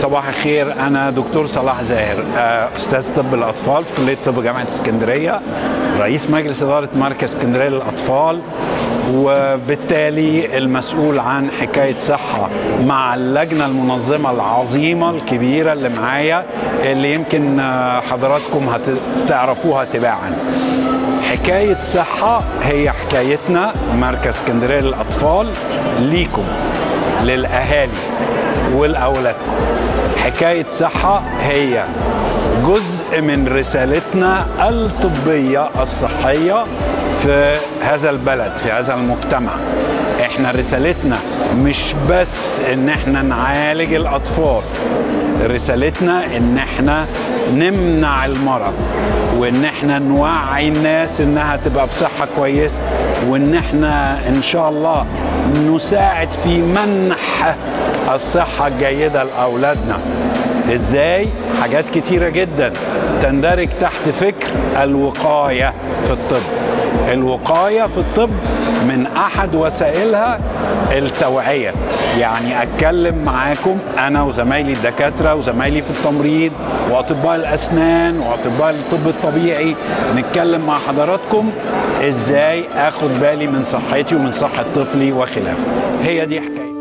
صباح الخير انا دكتور صلاح زاهر آه، استاذ طب الاطفال في كليه طب جامعه اسكندريه رئيس مجلس اداره مركز اسكندريه للاطفال وبالتالي المسؤول عن حكايه صحه مع اللجنه المنظمه العظيمه الكبيره اللي معايا اللي يمكن آه، حضراتكم هتعرفوها تباعا حكايه صحه هي حكايتنا مركز اسكندريه للاطفال ليكم للاهالي ولاولادكم حكايه صحه هي جزء من رسالتنا الطبيه الصحيه في هذا البلد في هذا المجتمع احنا رسالتنا مش بس ان احنا نعالج الاطفال رسالتنا ان احنا نمنع المرض وان احنا نوعي الناس انها تبقى بصحة كويسة وان احنا ان شاء الله نساعد في منح الصحة الجيدة لأولادنا ازاي حاجات كتيرة جدا تندرج تحت فكر الوقاية في الطب الوقاية في الطب من أحد وسائلها التوعية يعني أتكلم معاكم أنا وزمايلي الدكاترة وزمايلي في التمريض وأطباء الأسنان وأطباء الطب الطبيعي نتكلم مع حضراتكم إزاي أخد بالي من صحتي ومن صحة طفلي وخلافه هي دي حكاية